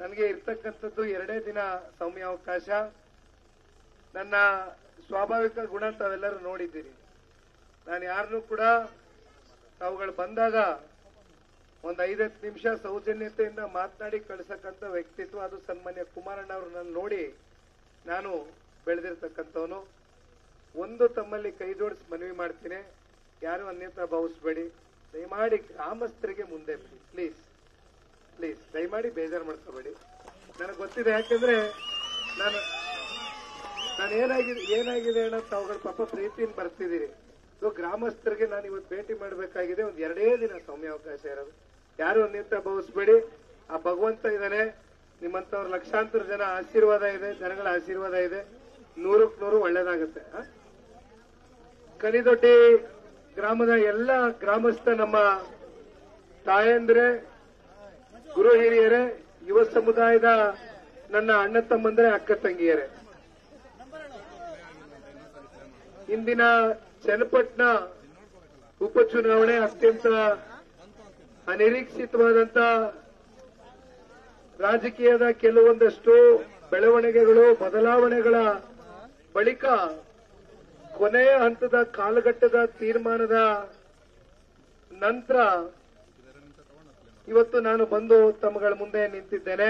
ನನಗೆ ಇರ್ತಕ್ಕಂಥದ್ದು ಎರಡೇ ದಿನ ಸೌಮ್ಯಾವಕಾಶ ನನ್ನ ಸ್ವಾಭಾವಿಕ ಗುಣ ತಾವೆಲ್ಲರೂ ನೋಡಿದ್ದೀರಿ ನಾನು ಯಾರನ್ನೂ ಕೂಡ ತಾವುಗಳು ಬಂದಾಗ ಒಂದು ಐದತ್ತು ನಿಮಿಷ ಸೌಜನ್ಯತೆಯಿಂದ ಮಾತನಾಡಿ ಕಳಿಸಕ್ಕಂಥ ವ್ಯಕ್ತಿತ್ವ ಅದು ಸನ್ಮಾನ್ಯ ಕುಮಾರಣ್ಣ ಅವ್ರನ್ನ ನೋಡಿ ನಾನು ಬೆಳೆದಿರ್ತಕ್ಕಂಥವನು ಒಂದು ತಮ್ಮಲ್ಲಿ ಕೈ ಜೋಡಿಸಿ ಮನವಿ ಮಾಡ್ತೀನಿ ಯಾರು ಅನ್ಯತಾ ಭಾವಿಸ್ಬೇಡಿ ದಯಮಾಡಿ ಗ್ರಾಮಸ್ಥರಿಗೆ ಮುಂದೆ ಬಿಡಿ ಪ್ಲೀಸ್ ಪ್ಲೀಸ್ ದಯಮಾಡಿ ಬೇಜಾರು ಮಾಡ್ಕೋಬೇಡಿ ನನಗೆ ಗೊತ್ತಿದೆ ಯಾಕೆಂದ್ರೆ ನಾನು ನಾನು ಏನಾಗಿದೆ ಏನಾಗಿದೆ ಅಣ್ಣ ತಾವುಗಳು ಪಾಪ ಪ್ರೀತಿಯಿಂದ ಬರ್ತಿದ್ದೀರಿ ಸೊ ಗ್ರಾಮಸ್ಥರಿಗೆ ನಾನು ಇವತ್ತು ಭೇಟಿ ಮಾಡಬೇಕಾಗಿದೆ ಒಂದು ಎರಡೇ ದಿನ ಸೌಮ್ಯಾವಕಾಶ ಇರೋದು ಯಾರು ಅನ್ಯತಾ ಭಾವಿಸ್ಬೇಡಿ ಆ ಭಗವಂತ ಇದ್ದಾನೆ ನಿಮ್ಮಂತವ್ರ ಲಕ್ಷಾಂತರ ಜನ ಆಶೀರ್ವಾದ ಇದೆ ಜನಗಳ ಆಶೀರ್ವಾದ ಇದೆ ನೂರಕ್ಕೆ ನೂರು ಒಳ್ಳೇದಾಗುತ್ತೆ ಆ? ಕನಿದೊಡ್ಡಿ ಗ್ರಾಮದ ಎಲ್ಲ ಗ್ರಾಮಸ್ಥ ನಮ್ಮ ತಾಯಂದ್ರೆ ಗುರು ಹಿರಿಯರೇ ಯುವ ಸಮುದಾಯದ ನನ್ನ ಅಣ್ಣ ತಮ್ಮಂದ್ರೆ ಅಕ್ಕ ತಂಗಿಯರೇ ಇಂದಿನ ಚನ್ನಪಟ್ಟಣ ಉಪಚುನಾವಣೆ ಅತ್ಯಂತ ಅನಿರೀಕ್ಷಿತವಾದಂತ ರಾಜಕೀಯದ ಕೆಲವೊಂದಷ್ಟು ಬೆಳವಣಿಗೆಗಳು ಬದಲಾವಣೆಗಳ ಬಳಿಕ ಕೊನೆಯ ಹಂತದ ಕಾಲಘಟ್ಟದ ತೀರ್ಮಾನದ ನಂತರ ಇವತ್ತು ನಾನು ಬಂದು ತಮ್ಮಗಳ ಮುಂದೆ ನಿಂತಿದ್ದೇನೆ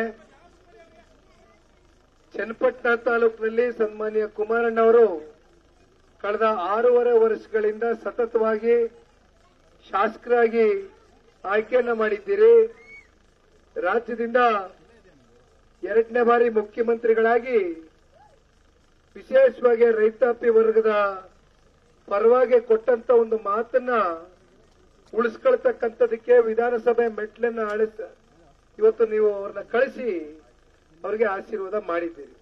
ಚನ್ನಪಟ್ಟಣ ತಾಲೂಕಿನಲ್ಲಿ ಸನ್ಮಾನ್ಯ ಕುಮಾರಣ್ಣವರು ಕಳೆದ ಆರೂವರೆ ವರ್ಷಗಳಿಂದ ಸತತವಾಗಿ ಶಾಸಕರಾಗಿ ಆಯ್ಕೆಯನ್ನ ಮಾಡಿದ್ದೀರಿ ರಾಜ್ಯದಿಂದ ಎರಡನೇ ಬಾರಿ ಮುಖ್ಯಮಂತ್ರಿಗಳಾಗಿ ವಿಶೇಷವಾಗಿ ರೈತಾಪಿ ವರ್ಗದ ಪರವಾಗಿ ಕೊಟ್ಟಂತ ಒಂದು ಮಾತನ್ನ ಉಳಿಸ್ಕೊಳ್ತಕ್ಕಂಥದಕ್ಕೆ ವಿಧಾನಸಭೆ ಮೆಟ್ಲನ್ನ ಅಳಿಸ ಇವತ್ತು ನೀವು ಅವ್ರನ್ನ ಕಳಿಸಿ ಅವರಿಗೆ ಆಶೀರ್ವಾದ ಮಾಡಿದ್ದೀರಿ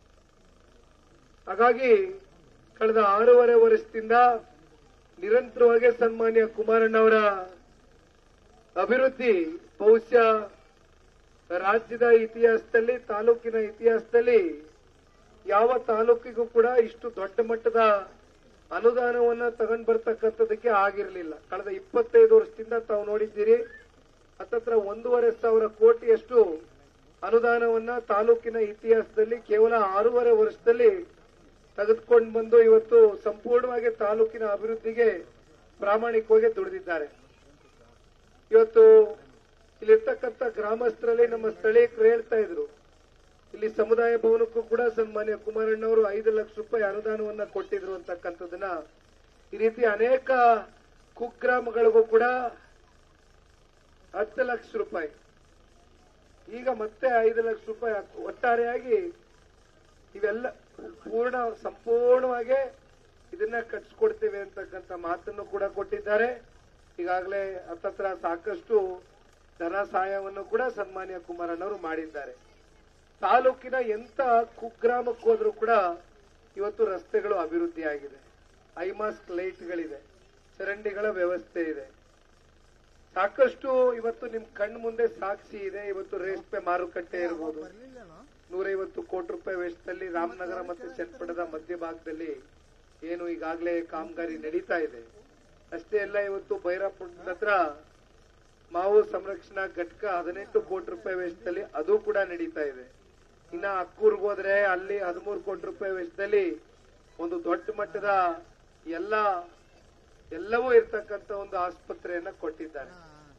ಹಾಗಾಗಿ ಕಳೆದ ಆರೂವರೆ ವರ್ಷದಿಂದ ನಿರಂತರವಾಗಿ ಸನ್ಮಾನ್ಯ ಕುಮಾರಣ್ಣವರ ಅಭಿವೃದ್ಧಿ ಬಹುಶಃ ರಾಜ್ಯದ ಇತಿಹಾಸದಲ್ಲಿ ತಾಲೂಕಿನ ಇತಿಹಾಸದಲ್ಲಿ ಯಾವ ತಾಲೂಕಿಗೂ ಕೂಡ ಇಷ್ಟು ದೊಡ್ಡ ಮಟ್ಟದ ಅನುದಾನವನ್ನ ತಗೊಂಡ್ ಬರ್ತಕ್ಕಂಥದಕ್ಕೆ ಆಗಿರಲಿಲ್ಲ ಕಳೆದ ಇಪ್ಪತ್ತೈದು ವರ್ಷದಿಂದ ತಾವು ನೋಡಿದ್ದೀರಿ ಹತ್ತತ್ರ ಒಂದೂವರೆ ಸಾವಿರ ಕೋಟಿಯಷ್ಟು ಅನುದಾನವನ್ನ ತಾಲೂಕಿನ ಇತಿಹಾಸದಲ್ಲಿ ಕೇವಲ ಆರೂವರೆ ವರ್ಷದಲ್ಲಿ ತೆಗೆದುಕೊಂಡು ಬಂದು ಇವತ್ತು ಸಂಪೂರ್ಣವಾಗಿ ತಾಲೂಕಿನ ಅಭಿವೃದ್ಧಿಗೆ ಪ್ರಾಮಾಣಿಕವಾಗಿ ದುಡಿದಿದ್ದಾರೆ ಇವತ್ತು ಇಲ್ಲಿರ್ತಕ್ಕಂಥ ಗ್ರಾಮಸ್ಥರಲ್ಲಿ ನಮ್ಮ ಸ್ಥಳೀಯರು ಹೇಳ್ತಾ ಇದ್ರು ಇಲ್ಲಿ ಸಮುದಾಯ ಭವನಕ್ಕೂ ಕೂಡ ಸನ್ಮಾನ್ಯ ಕುಮಾರಣ್ಣವರು ಐದು ಲಕ್ಷ ರೂಪಾಯಿ ಅನುದಾನವನ್ನ ಕೊಟ್ಟಿದ್ರು ಅಂತಕ್ಕಂಥದ್ದನ್ನ ಈ ರೀತಿ ಅನೇಕ ಕುಗ್ರಾಮಗಳಿಗೂ ಕೂಡ ಹತ್ತು ಲಕ್ಷ ರೂಪಾಯಿ ಈಗ ಮತ್ತೆ ಐದು ಲಕ್ಷ ರೂಪಾಯಿ ಹಾಕು- ಒಟ್ಟಾರೆಯಾಗಿ ಇವೆಲ್ಲ ಪೂರ್ಣ ಸಂಪೂರ್ಣವಾಗಿ ಇದನ್ನ ಕಟ್ಸ್ಕೊಡ್ತೇವೆ ಅಂತಕ್ಕಂಥ ಮಾತನ್ನು ಕೂಡ ಕೊಟ್ಟಿದ್ದಾರೆ ಈಗಾಗಲೇ ಹತ್ತತ್ರ ಸಾಕಷ್ಟು ಧನ ಸಹಾಯವನ್ನು ಕೂಡ ಸನ್ಮಾನ್ಯ ಕುಮಾರಣ್ಣವರು ಮಾಡಿದ್ದಾರೆ ತಾಲೂಕಿನ ಎಂತ ಕುಗ್ರಾಮಕ್ಕೆ ಹೋದ್ರೂ ಕೂಡ ಇವತ್ತು ರಸ್ತೆಗಳು ಅಭಿವೃದ್ಧಿ ಆಗಿದೆ ಐಮಾಸ್ಕ್ ಲೈಟ್ಗಳಿದೆ ಚರಂಡಿಗಳ ವ್ಯವಸ್ಥೆ ಇದೆ ಸಾಕಷ್ಟು ಇವತ್ತು ನಿಮ್ ಕಣ್ಣು ಮುಂದೆ ಸಾಕ್ಷಿ ಇದೆ ಇವತ್ತು ರೇಷ್ಮೆ ಮಾರುಕಟ್ಟೆ ಇರ್ಬೋದು ನೂರೈವತ್ತು ಕೋಟಿ ರೂಪಾಯಿ ವೆಚ್ಚದಲ್ಲಿ ರಾಮನಗರ ಮತ್ತು ಚನ್ನಪಟ್ಟಣದ ಮಧ್ಯಭಾಗದಲ್ಲಿ ಏನು ಈಗಾಗಲೇ ಕಾಮಗಾರಿ ನಡೀತಾ ಇದೆ ಅಷ್ಟೇ ಅಲ್ಲ ಇವತ್ತು ಭೈರಪ್ಪನ ಹತ್ರ ಮಾವು ಸಂರಕ್ಷಣಾ ಘಟಕ ಹದಿನೆಂಟು ಕೋಟಿ ರೂಪಾಯಿ ವೆಚ್ಚದಲ್ಲಿ ಅದು ಕೂಡ ನಡೀತಾ ಇದೆ ಇನ್ನ ಅಕ್ಕೂರ್ಗ್ ಹೋದ್ರೆ ಅಲ್ಲಿ ಹದಿಮೂರು ಕೋಟಿ ರೂಪಾಯಿ ವೆಚ್ಚದಲ್ಲಿ ಒಂದು ದೊಡ್ಡ ಮಟ್ಟದ ಎಲ್ಲ ಎಲ್ಲವೂ ಇರ್ತಕ್ಕಂಥ ಒಂದು ಆಸ್ಪತ್ರೆಯನ್ನ ಕೊಟ್ಟಿದ್ದಾರೆ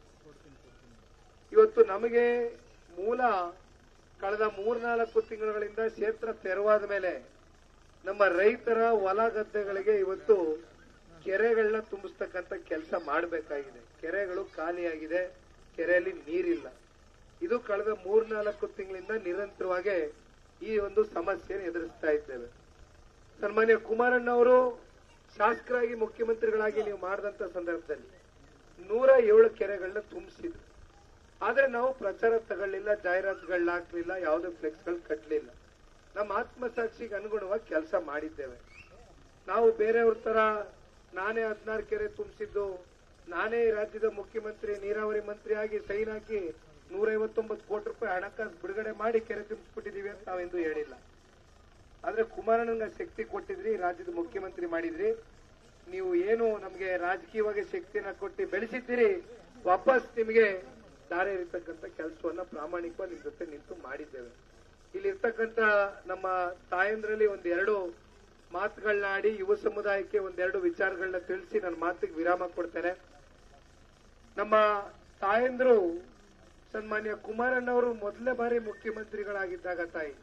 ಇವತ್ತು ನಮಗೆ ಮೂಲ ಕಳೆದ ಮೂರ್ನಾಲ್ಕು ತಿಂಗಳುಗಳಿಂದ ಕ್ಷೇತ್ರ ತೆರವಾದ ಮೇಲೆ ನಮ್ಮ ರೈತರ ಹೊಲ ಗದ್ದೆಗಳಿಗೆ ಇವತ್ತು ಕೆರೆಗಳನ್ನ ತುಂಬಿಸ್ತಕ್ಕಂಥ ಕೆಲಸ ಮಾಡಬೇಕಾಗಿದೆ ಕೆರೆಗಳು ಖಾಲಿಯಾಗಿದೆ ಕೆರೆಯಲ್ಲಿ ನೀರಿಲ್ಲ ಇದು ಕಳೆದ ಮೂರ್ನಾಲ್ಕು ತಿಂಗಳಿಂದ ನಿರಂತರವಾಗಿ ಈ ಒಂದು ಸಮಸ್ಯೆಯನ್ನು ಎದುರಿಸ್ತಾ ಇದ್ದೇವೆ ಸನ್ಮಾನ್ಯ ಕುಮಾರಣ್ಣ ಅವರು ಶಾಸಕರಾಗಿ ಮುಖ್ಯಮಂತ್ರಿಗಳಾಗಿ ನೀವು ಮಾಡಿದಂತ ಸಂದರ್ಭದಲ್ಲಿ ನೂರ ಏಳು ಕೆರೆಗಳನ್ನ ತುಂಬಿಸಿದ್ರು ಆದ್ರೆ ನಾವು ಪ್ರಚಾರ ತಗೊಳ್ಳಿಲ್ಲ ಜಾಹೀರಾತುಗಳನ್ನ ಹಾಕ್ಲಿಲ್ಲ ಯಾವುದೇ ಫ್ಲೆಕ್ಸ್ಗಳು ಕಟ್ಟಲಿಲ್ಲ ನಮ್ಮ ಆತ್ಮಸಾಕ್ಷಿಗೆ ಅನುಗುಣವಾಗಿ ಕೆಲಸ ಮಾಡಿದ್ದೇವೆ ನಾವು ಬೇರೆಯವ್ರ ತರ ನಾನೇ ಹದಿನಾರು ಕೆರೆ ತುಂಬಿಸಿದ್ದು ನಾನೇ ಈ ರಾಜ್ಯದ ಮುಖ್ಯಮಂತ್ರಿ ನೀರಾವರಿ ಮಂತ್ರಿ ಆಗಿ ಸೈನ್ ಹಾಕಿ ನೂರೈವತ್ತೊಂಬತ್ತು ಕೋಟಿ ರೂಪಾಯಿ ಹಣಕಾಸು ಬಿಡುಗಡೆ ಮಾಡಿ ಕೆರೆ ತುಂಬಿಸ್ಬಿಟ್ಟಿದೀವಿ ಅಂತ ನಾವೆಂದೂ ಹೇಳಿಲ್ಲ ಆದ್ರೆ ಕುಮಾರಣ್ಣನ ಶಕ್ತಿ ಕೊಟ್ಟಿದ್ರಿ ರಾಜ್ಯದ ಮುಖ್ಯಮಂತ್ರಿ ಮಾಡಿದ್ರಿ ನೀವು ಏನು ನಮಗೆ ರಾಜಕೀಯವಾಗಿ ಶಕ್ತಿಯನ್ನ ಕೊಟ್ಟು ಬೆಳೆಸಿದ್ದೀರಿ ವಾಪಸ್ ನಿಮಗೆ ದಾರಿ ಇರತಕ್ಕಂಥ ಕೆಲಸವನ್ನ ಪ್ರಾಮಾಣಿಕವಾಗಿ ನಿಮ್ ಜೊತೆ ನಿಂತು ಮಾಡಿದ್ದೇವೆ ಇಲ್ಲಿರ್ತಕ್ಕಂಥ ನಮ್ಮ ತಾಯಂದ್ರಲ್ಲಿ ಒಂದೆರಡು ಮಾತುಗಳನ್ನ ಆಡಿ ಯುವ ಸಮುದಾಯಕ್ಕೆ ಒಂದೆರಡು ವಿಚಾರಗಳನ್ನ ತಿಳಿಸಿ ನನ್ನ ಮಾತಿಗೆ ವಿರಾಮ ಕೊಡ್ತೇನೆ ನಮ್ಮ ತಾಯಂದ್ರು ಸನ್ಮಾನ್ಯ ಕುಮಾರಣ್ಣವರು ಮೊದಲನೇ ಬಾರಿ ಮುಖ್ಯಮಂತ್ರಿಗಳಾಗಿದ್ದಾಗ ತಾಯಿ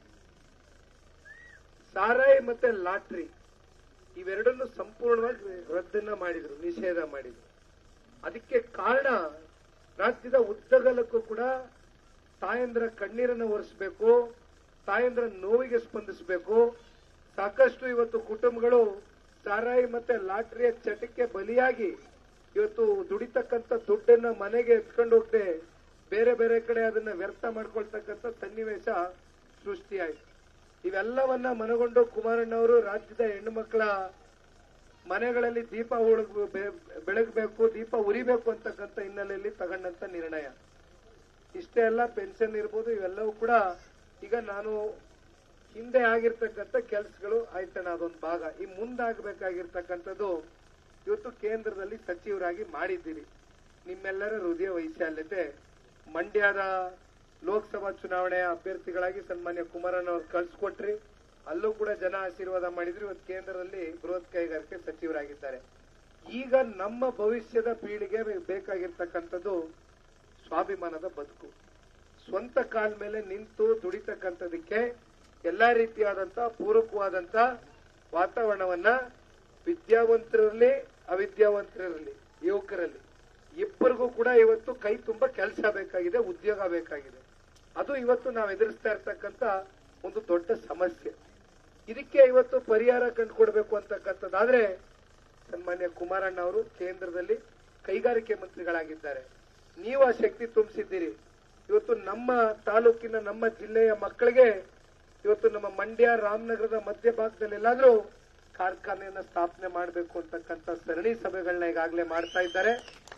ಸಾರಾಯಿ ಮತ್ತೆ ಲಾಟ್ರಿ ಇವೆರಡನ್ನು ಸಂಪೂರ್ಣವಾಗಿ ರದ್ದನ್ನ ಮಾಡಿದ್ರು ನಿಷೇಧ ಮಾಡಿದ್ರು ಅದಕ್ಕೆ ಕಾರಣ ರಾಜ್ಯದ ಉದ್ದಗಲಕ್ಕೂ ಕೂಡ ತಾಯಂದ್ರ ಕಣ್ಣೀರನ್ನು ಒರೆಸಬೇಕು ತಾಯಂದ್ರ ನೋವಿಗೆ ಸ್ಪಂದಿಸಬೇಕು ಸಾಕಷ್ಟು ಇವತ್ತು ಕುಟುಂಬಗಳು ಸಾರಾಯಿ ಮತ್ತೆ ಲಾಟ್ರಿಯ ಚಟಕ್ಕೆ ಬಲಿಯಾಗಿ ಇವತ್ತು ದುಡಿತಕ್ಕಂಥ ದುಡ್ಡನ್ನ ಮನೆಗೆ ಎತ್ಕೊಂಡು ಹೋಗದೆ ಬೇರೆ ಬೇರೆ ಕಡೆ ಅದನ್ನ ವ್ಯರ್ಥ ಮಾಡ್ಕೊಳ್ತಕ್ಕಂಥ ಸನ್ನಿವೇಶ ಸೃಷ್ಟಿಯಾಯಿತು ಇವೆಲ್ಲವನ್ನ ಮನಗೊಂಡು ಕುಮಾರಣ್ಣವರು ರಾಜ್ಯದ ಹೆಣ್ಣು ಮಕ್ಕಳ ಮನೆಗಳಲ್ಲಿ ದೀಪ ಉಳಗ್ ಬೆಳಗಬೇಕು ದೀಪ ಉರಿಬೇಕು ಅಂತಕ್ಕಂಥ ಹಿನ್ನೆಲೆಯಲ್ಲಿ ತಗೊಂಡಂತ ನಿರ್ಣಯ ಇಷ್ಟೇ ಅಲ್ಲ ಪೆನ್ಷನ್ ಇರ್ಬೋದು ಇವೆಲ್ಲವೂ ಕೂಡ ಈಗ ನಾನು ಹಿಂದೆ ಆಗಿರ್ತಕ್ಕಂಥ ಕೆಲಸಗಳು ಆಯ್ತಣ್ಣ ಅದೊಂದು ಭಾಗ ಈ ಮುಂದಾಗಬೇಕಾಗಿರ್ತಕ್ಕಂಥದ್ದು ಇವತ್ತು ಕೇಂದ್ರದಲ್ಲಿ ಸಚಿವರಾಗಿ ಮಾಡಿದ್ದೀರಿ ನಿಮ್ಮೆಲ್ಲರ ಹೃದಯ ವೈಶಾಲ್ಯತೆ ಮಂಡ್ಯದ ಲೋಕಸಭಾ ಚುನಾವಣೆಯ ಅಭ್ಯರ್ಥಿಗಳಾಗಿ ಸನ್ಮಾನ್ಯ ಕುಮಾರಣ್ಣ ಅವ್ರು ಕಳ್ಸಿಕೊಟ್ರಿ ಅಲ್ಲೂ ಕೂಡ ಜನ ಆಶೀರ್ವಾದ ಮಾಡಿದ್ರು ಇವತ್ತು ಕೇಂದ್ರದಲ್ಲಿ ಬೃಹತ್ ಕೈಗಾರಿಕೆ ಸಚಿವರಾಗಿದ್ದಾರೆ ಈಗ ನಮ್ಮ ಭವಿಷ್ಯದ ಪೀಳಿಗೆ ಬೇಕಾಗಿರ್ತಕ್ಕಂಥದ್ದು ಸ್ವಾಭಿಮಾನದ ಬದುಕು ಸ್ವಂತ ಕಾಲ ಮೇಲೆ ನಿಂತು ದುಡಿತಕ್ಕಂಥದಕ್ಕೆ ಎಲ್ಲಾ ರೀತಿಯಾದಂತ ಪೂರಕವಾದಂತ ವಾತಾವರಣವನ್ನ ವಿದ್ಯಾವಂತರಲ್ಲಿ ಅವಿದ್ಯಾವಂತರಲ್ಲಿ ಯುವಕರಲ್ಲಿ ಇಬ್ಬರಿಗೂ ಕೂಡ ಇವತ್ತು ಕೈ ತುಂಬ ಕೆಲಸ ಬೇಕಾಗಿದೆ ಉದ್ಯೋಗ ಬೇಕಾಗಿದೆ ಅದು ಇವತ್ತು ನಾವು ಎದುರಿಸ್ತಾ ಇರ್ತಕ್ಕಂಥ ಒಂದು ದೊಡ್ಡ ಸಮಸ್ಯೆ ಇದಕ್ಕೆ ಇವತ್ತು ಪರಿಹಾರ ಕಂಡುಕೊಡ್ಬೇಕು ಅಂತಕ್ಕಂಥದ್ದಾದ್ರೆ ಸನ್ಮಾನ್ಯ ಕುಮಾರಣ್ಣ ಅವರು ಕೇಂದ್ರದಲ್ಲಿ ಕೈಗಾರಿಕೆ ಮಂತ್ರಿಗಳಾಗಿದ್ದಾರೆ ನೀವು ಆ ಶಕ್ತಿ ತುಂಬಿಸಿದ್ದೀರಿ ಇವತ್ತು ನಮ್ಮ ತಾಲೂಕಿನ ನಮ್ಮ ಜಿಲ್ಲೆಯ ಮಕ್ಕಳಿಗೆ ಇವತ್ತು ನಮ್ಮ ಮಂಡ್ಯ ರಾಮನಗರದ ಮಧ್ಯಭಾಗದಲ್ಲಿ ಎಲ್ಲಾದ್ರೂ ಕಾರ್ಖಾನೆಯನ್ನ ಸ್ಥಾಪನೆ ಮಾಡಬೇಕು ಅಂತಕ್ಕಂಥ ಸರಣಿ ಸಭೆಗಳನ್ನ ಈಗಾಗಲೇ ಮಾಡ್ತಾ ಇದ್ದಾರೆ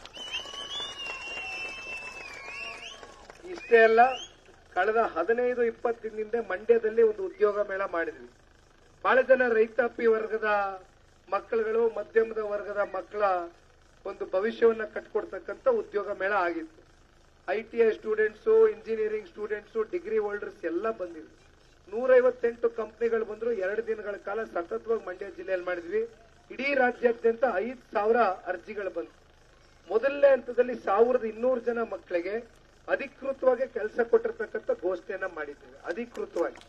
ಇಷ್ಟೇ ಅಲ್ಲ ಕಳೆದ ಹದಿನೈದು ಇಪ್ಪತ್ತು ದಿನದಿಂದ ಮಂಡ್ಯದಲ್ಲಿ ಒಂದು ಉದ್ಯೋಗ ಮೇಳ ಮಾಡಿದ್ವಿ ಬಹಳ ಜನ ರೈತಾಪಿ ವರ್ಗದ ಮಕ್ಕಳುಗಳು ಮಧ್ಯಮದ ವರ್ಗದ ಮಕ್ಕಳ ಒಂದು ಭವಿಷ್ಯವನ್ನ ಕಟ್ಕೊಡ್ತಕ್ಕಂಥ ಉದ್ಯೋಗ ಮೇಳ ಆಗಿತ್ತು I T I students engineering students degree holders ಎಲ್ಲ ಬಂದಿದ್ರು ನೂರೈವತ್ತೆಂಟು ಕಂಪನಿಗಳು ಬಂದ್ರು ಎರಡು ದಿನಗಳ ಕಾಲ ಸತತವಾಗಿ ಮಂಡ್ಯ ಜಿಲ್ಲೆಯಲ್ಲಿ ಮಾಡಿದ್ವಿ ಇಡೀ ರಾಜ್ಯಾದ್ಯಂತ ಐದು ಸಾವಿರ ಅರ್ಜಿಗಳು ಬಂತು ಮೊದಲನೇ ಹಂತದಲ್ಲಿ ಸಾವಿರದ ಇನ್ನೂರು ಜನ ಮಕ್ಕಳಿಗೆ ಅಧಿಕೃತವಾಗಿ ಕೆಲಸ ಕೊಟ್ಟಿರ್ತಕ್ಕಂಥ ಗೋಷ್ಠಿಯನ್ನ ಮಾಡಿದ್ದೇವೆ ಅಧಿಕೃತವಾಗಿ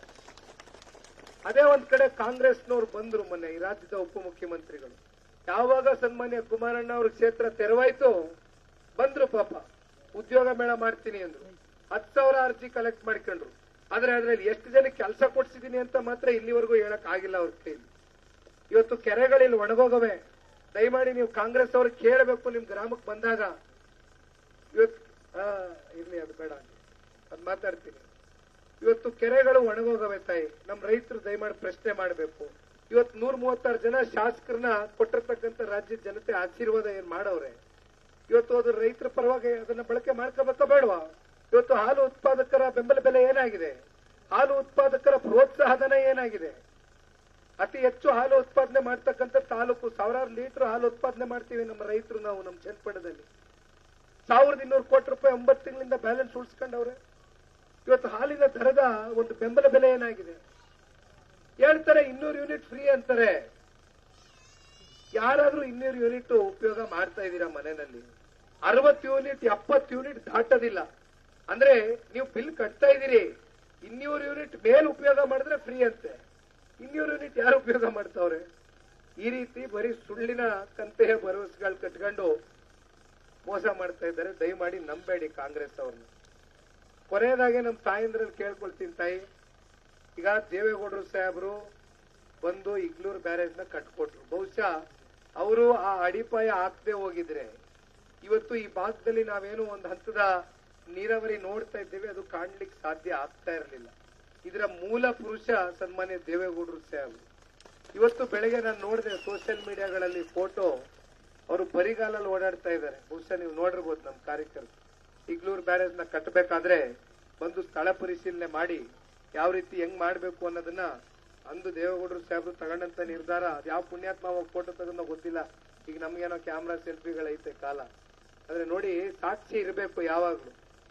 ಅದೇ ಒಂದ್ ಕಡೆ ಕಾಂಗ್ರೆಸ್ನವ್ರು ಬಂದ್ರು ಮೊನ್ನೆ ಈ ರಾಜ್ಯದ ಉಪಮುಖ್ಯಮಂತ್ರಿಗಳು ಯಾವಾಗ ಸನ್ಮಾನ್ಯ ಕುಮಾರಣ್ಣ ಅವ್ರ ಕ್ಷೇತ್ರ ತೆರವಾಯ್ತು ಬಂದ್ರು ಪಾಪ ಉದ್ಯೋಗ ಮೇಳ ಮಾಡ್ತೀನಿ ಅಂದ್ರು ಹತ್ತು ಸಾವಿರ ಅರ್ಜಿ ಕಲೆಕ್ಟ್ ಮಾಡ್ಕೊಂಡ್ರು ಆದ್ರೆ ಅದ್ರಲ್ಲಿ ಎಷ್ಟು ಜನಕ್ಕೆ ಕೆಲಸ ಕೊಡ್ಸಿದೀನಿ ಅಂತ ಮಾತ್ರ ಇಲ್ಲಿವರೆಗೂ ಹೇಳಕ್ ಆಗಿಲ್ಲ ಅವ್ರ ಕೈಲಿ ಇವತ್ತು ಕೆರೆಗಳಲ್ಲಿ ಒಣಗೋಗವೆ ದಯಮಾಡಿ ನೀವು ಕಾಂಗ್ರೆಸ್ ಅವ್ರು ಕೇಳಬೇಕು ನಿಮ್ ಗ್ರಾಮಕ್ಕೆ ಬಂದಾಗ ಇವತ್ತು ಆ, ಇರ್ಲಿ ಅದು ಬೇಡ ಅದ್ ಮಾತಾಡ್ತೀನಿ ಇವತ್ತು ಕೆರೆಗಳು ಒಣಗೋಗವೆ ತಾಯಿ ನಮ್ಮ ರೈತರು ದಯಮಾಡಿ ಪ್ರಶ್ನೆ ಮಾಡಬೇಕು ಇವತ್ತು ನೂರ ಮೂವತ್ತಾರು ಜನ ಶಾಸಕರನ್ನ ಕೊಟ್ಟಿರ್ತಕ್ಕಂಥ ರಾಜ್ಯದ ಜನತೆ ಆಶೀರ್ವಾದ ಏನ್ ಮಾಡವ್ರೆ ಇವತ್ತು ಅದು ರೈತರ ಪರವಾಗಿ ಅದನ್ನ ಬಳಕೆ ಮಾಡ್ಕೋಬೇಕಾ ಬೇಡವಾ ಇವತ್ತು ಹಾಲು ಉತ್ಪಾದಕರ ಬೆಂಬಲ ಬೆಲೆ ಏನಾಗಿದೆ ಹಾಲು ಉತ್ಪಾದಕರ ಪ್ರೋತ್ಸಾಹಧನ ಏನಾಗಿದೆ ಅತಿ ಹೆಚ್ಚು ಹಾಲು ಉತ್ಪಾದನೆ ಮಾಡ್ತಕ್ಕಂಥ ತಾಲೂಕು ಸಾವಿರಾರು ಲೀಟರ್ ಹಾಲು ಉತ್ಪಾದನೆ ಮಾಡ್ತೀವಿ ನಮ್ಮ ರೈತರು ನಾವು ನಮ್ಮ ಜನಪಡದಲ್ಲಿ ಸಾವಿರದ ಇನ್ನೂರು ಕೋಟಿ ರೂಪಾಯಿ ಒಂಬತ್ತು ತಿಂಗಳಿಂದ ಬ್ಯಾಲೆನ್ಸ್ ಉಳಿಸ್ಕೊಂಡವ್ರೆ ಇವತ್ತು ಹಾಲಿನ ದರದ ಒಂದು ಬೆಂಬಲ ಬೆಲೆ ಏನಾಗಿದೆ ಹೇಳ್ತಾರೆ ಇನ್ನೂರು ಯೂನಿಟ್ ಫ್ರೀ ಅಂತಾರೆ ಯಾರಾದ್ರೂ ಇನ್ನೂರು ಯೂನಿಟ್ ಉಪಯೋಗ ಮಾಡ್ತಾ ಇದ್ದೀರಾ ಮನೆಯಲ್ಲಿ ಅರವತ್ತು ಯೂನಿಟ್ ಎಪ್ಪತ್ತು ಯೂನಿಟ್ ದಾಟೋದಿಲ್ಲ ಅಂದ್ರೆ ನೀವು ಬಿಲ್ ಕಟ್ತಾ ಇದ್ದೀರಿ ಇನ್ನೂರು ಯೂನಿಟ್ ಮೇಲ್ ಉಪಯೋಗ ಮಾಡಿದ್ರೆ ಫ್ರೀ ಅಂತೆ ಇನ್ನೂರು ಯೂನಿಟ್ ಯಾರು ಉಪಯೋಗ ಮಾಡ್ತಾವ್ರೆ ಈ ರೀತಿ ಬರೀ ಸುಳ್ಳಿನ ಕಂತೆಯ ಭರವಸೆಗಳು ಕಟ್ಕೊಂಡು ಮೋಸ ಮಾಡ್ತಾ ಇದ್ದಾರೆ ದಯಮಾಡಿ ನಂಬೇಡಿ ಕಾಂಗ್ರೆಸ್ ಅವ್ರನ್ನ ಕೊನೆಯದಾಗೆ ನಮ್ಮ ತಾಯಂದ್ರಲ್ಲಿ ಕೇಳ್ಕೊಳ್ತೀನಿ ತಾಯಿ ಈಗ ದೇವೇಗೌಡರು ಸಾಹೇಬರು ಬಂದು ಇಗ್ಲೂರು ಬ್ಯಾರೇಜ್ ನ ಕಟ್ಕೊಟ್ರು ಬಹುಶಃ ಅವರು ಆ ಅಡಿಪಾಯ ಹಾಕದೆ ಹೋಗಿದ್ರೆ ಇವತ್ತು ಈ ಭಾಗದಲ್ಲಿ ನಾವೇನು ಒಂದು ಹಂತದ ನೀರಾವರಿ ನೋಡ್ತಾ ಇದ್ದೇವೆ ಅದು ಕಾಣ್ಲಿಕ್ಕೆ ಸಾಧ್ಯ ಆಗ್ತಾ ಇರಲಿಲ್ಲ ಇದರ ಮೂಲ ಪುರುಷ ಸನ್ಮಾನ್ಯ ದೇವೇಗೌಡರು ಸಾಹೇಬರು ಇವತ್ತು ಬೆಳಗ್ಗೆ ನಾನು ನೋಡಿದೆ ಸೋಷಿಯಲ್ ಮೀಡಿಯಾಗಳಲ್ಲಿ ಫೋಟೋ ಅವರು ಬರಿಗಾಲಲ್ಲಿ ಓಡಾಡ್ತಾ ಇದ್ದಾರೆ ಬಹುಶಃ ನೀವು ನೋಡಿರ್ಬೋದು ನಮ್ಮ ಕಾರ್ಯಕರ್ತರು ಇಗ್ಲೂರು ಬ್ಯಾರೇಜ್ ನ ಕಟ್ಟಬೇಕಾದ್ರೆ ಬಂದು ಸ್ಥಳ ಪರಿಶೀಲನೆ ಮಾಡಿ ಯಾವ ರೀತಿ ಹೆಂಗ್ ಮಾಡ್ಬೇಕು ಅನ್ನೋದನ್ನ ಅಂದು ದೇವೇಗೌಡರು ಸಾಹೇಬರು ತಗೊಂಡಂತ ನಿರ್ಧಾರ ಅದು ಯಾವ ಪುಣ್ಯಾತ್ಮ ಅವಾಗ ಫೋಟೋ ತಗೊಂಡೋ ಗೊತ್ತಿಲ್ಲ ಈಗ ನಮ್ಗೇನೋ ಕ್ಯಾಮ್ರಾ ಸೆಲ್ಫಿಗಳೈತೆ ಕಾಲ ಆದ್ರೆ ನೋಡಿ ಸಾಕ್ಷಿ ಇರಬೇಕು ಯಾವಾಗ್ಲೂ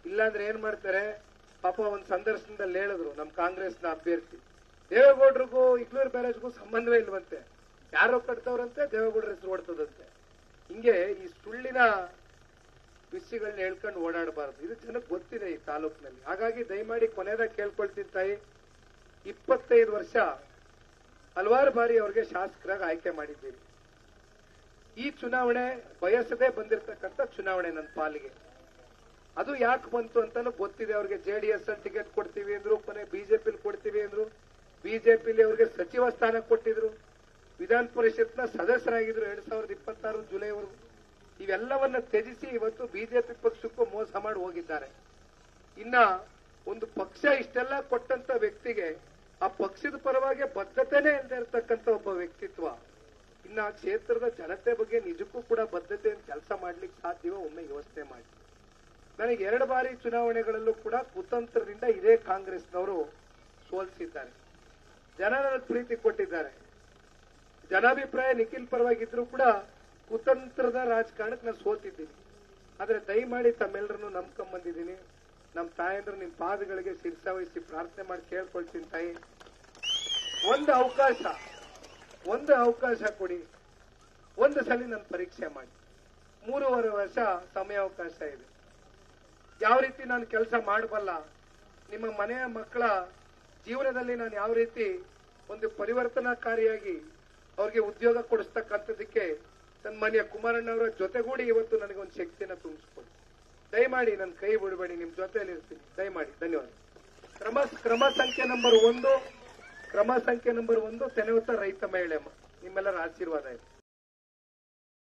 ಇಲ್ಲಾಂದ್ರೆ ಏನ್ ಮಾಡ್ತಾರೆ ಪಾಪ ಒಂದ್ ಸಂದರ್ಶನದಲ್ಲಿ ಹೇಳಿದ್ರು ನಮ್ ಕಾಂಗ್ರೆಸ್ನ ಅಭ್ಯರ್ಥಿ ದೇವೇಗೌಡರಿಗೂ ಇಗ್ಲೂರ್ ಬ್ಯಾರೇಜ್ಗೂ ಸಂಬಂಧವೇ ಇಲ್ವಂತೆ ಯಾರೋ ಕಟ್ತವ್ರಂತೆ ದೇವೇಗೌಡರ ಹೆಸರು ಓಡ್ತದಂತೆ ಹಿಂಗೆ ಈ ಸುಳ್ಳಿನ ವಿಷಯಗಳನ್ನ ಹೇಳ್ಕೊಂಡು ಓಡಾಡಬಾರದು ಇದು ಜನಕ್ಕೆ ಗೊತ್ತಿದೆ ಈ ತಾಲೂಕಿನಲ್ಲಿ ಹಾಗಾಗಿ ದಯಮಾಡಿ ಕೊನೆಯದಾಗ ಕೇಳ್ಕೊಳ್ತೀನಿ ತಾಯಿ ಇಪ್ಪತ್ತೈದು ವರ್ಷ ಹಲವಾರು ಬಾರಿ ಅವ್ರಿಗೆ ಶಾಸಕರಾಗಿ ಆಯ್ಕೆ ಮಾಡಿದ್ದೀವಿ ಈ ಚುನಾವಣೆ ಬಯಸದೇ ಬಂದಿರತಕ್ಕಂಥ ಚುನಾವಣೆ ನನ್ನ ಪಾಲಿಗೆ ಅದು ಯಾಕೆ ಬಂತು ಅಂತಾನು ಗೊತ್ತಿದೆ ಅವ್ರಿಗೆ ಜೆಡಿಎಸ್ ಅಲ್ಲಿ ಟಿಕೆಟ್ ಕೊಡ್ತೀವಿ ಅಂದ್ರು ಕೊನೆ ಬಿಜೆಪಿಲಿ ಕೊಡ್ತೀವಿ ಅಂದ್ರು ಬಿಜೆಪಿಲಿ ಅವ್ರಿಗೆ ಸಚಿವ ಸ್ಥಾನ ಕೊಟ್ಟಿದ್ರು ವಿಧಾನ ಪರಿಷತ್ನ ಸದಸ್ಯರಾಗಿದ್ರು ಎರಡ್ ಸಾವಿರದ ಇಪ್ಪತ್ತಾರು ಜುಲೈವರೆಗೂ ಇವೆಲ್ಲವನ್ನ ತ್ಯಜಿಸಿ ಇವತ್ತು ಬಿಜೆಪಿ ಪಕ್ಷಕ್ಕೂ ಮೋಸ ಮಾಡಿ ಹೋಗಿದ್ದಾರೆ ಇನ್ನ ಒಂದು ಪಕ್ಷ ಇಷ್ಟೆಲ್ಲ ಕೊಟ್ಟಂತ ವ್ಯಕ್ತಿಗೆ ಆ ಪಕ್ಷದ ಪರವಾಗಿ ಬದ್ಧತೆನೇ ಇಲ್ಲದೆ ಇರತಕ್ಕಂತ ಒಬ್ಬ ವ್ಯಕ್ತಿತ್ವ ಇನ್ನ ಆ ಕ್ಷೇತ್ರದ ಜನತೆ ಬಗ್ಗೆ ನಿಜಕ್ಕೂ ಕೂಡ ಬದ್ಧತೆಯನ್ನು ಕೆಲಸ ಮಾಡ್ಲಿಕ್ಕೆ ಸಾಧ್ಯವೋ ಒಮ್ಮೆ ಯೋಚನೆ ಮಾಡಿ ನನಗೆ ಎರಡು ಬಾರಿ ಚುನಾವಣೆಗಳಲ್ಲೂ ಕೂಡ ಕುತಂತ್ರದಿಂದ ಇದೇ ಕಾಂಗ್ರೆಸ್ನವರು ಸೋಲಿಸಿದ್ದಾರೆ ಜನ ನನಗೆ ಪ್ರೀತಿ ಕೊಟ್ಟಿದ್ದಾರೆ ಜನಾಭಿಪ್ರಾಯ ನಿಖಿಲ್ ಪರವಾಗಿದ್ರು ಕೂಡ ಕುತಂತ್ರದ ರಾಜಕಾರಣಕ್ಕೆ ನಾನು ಸೋತಿದ್ದೀನಿ ಆದ್ರೆ ದಯಮಾಡಿ ತಮ್ಮೆಲ್ಲರನ್ನು ನಂಬ್ಕೊಂಬಂದಿದ್ದೀನಿ ನಮ್ಮ ತಾಯಂದ್ರು ನಿಮ್ ಪಾದಗಳಿಗೆ ಶಿರ್ಸಾವಹಿಸಿ ಪ್ರಾರ್ಥನೆ ಮಾಡಿ ಕೇಳ್ಕೊಳ್ತೀನಿ ತಾಯಿ ಒಂದು ಅವಕಾಶ ಒಂದು ಅವಕಾಶ ಕೊಡಿ ಒಂದು ಸಲ ನನ್ನ ಪರೀಕ್ಷೆ ಮಾಡಿ ಮೂರುವರೆ ವರ್ಷ ಸಮಯಾವಕಾಶ ಇದೆ ಯಾವ ರೀತಿ ನಾನು ಕೆಲಸ ಮಾಡಬಲ್ಲ ನಿಮ್ಮ ಮನೆಯ ಮಕ್ಕಳ ಜೀವನದಲ್ಲಿ ನಾನು ಯಾವ ರೀತಿ ಒಂದು ಪರಿವರ್ತನಾಕಾರಿಯಾಗಿ ಅವ್ರಿಗೆ ಉದ್ಯೋಗ ಕೊಡಿಸ್ತಕ್ಕಂಥದ್ದಕ್ಕೆ ನನ್ನ ಮನೆಯ ಕುಮಾರಣ್ಣವರ ಜೊತೆಗೂಡಿ ಇವತ್ತು ನನಗೆ ಒಂದು ಶಕ್ತಿನ ತುಂಬಿಸ್ಕೊಡಿ ದಯಮಾಡಿ ನನ್ನ ಕೈ ಬಿಡಬೇಡಿ ನಿಮ್ ಜೊತೆಯಲ್ಲಿ ಇರ್ತೀನಿ ದಯಮಾಡಿ ಧನ್ಯವಾದ ಕ್ರಮ ಕ್ರಮ ಸಂಖ್ಯೆ ನಂಬರ್ ಒಂದು ಕ್ರಮ ಸಂಖ್ಯೆ ನಂಬರ್ ಒಂದು ತೆನೆವತ್ತ ರೈತ ಮಹಿಳೆ ಅಮ್ಮ. ನಿಮ್ಮೆಲ್ಲರ ಆಶೀರ್ವಾದ ಇದೆ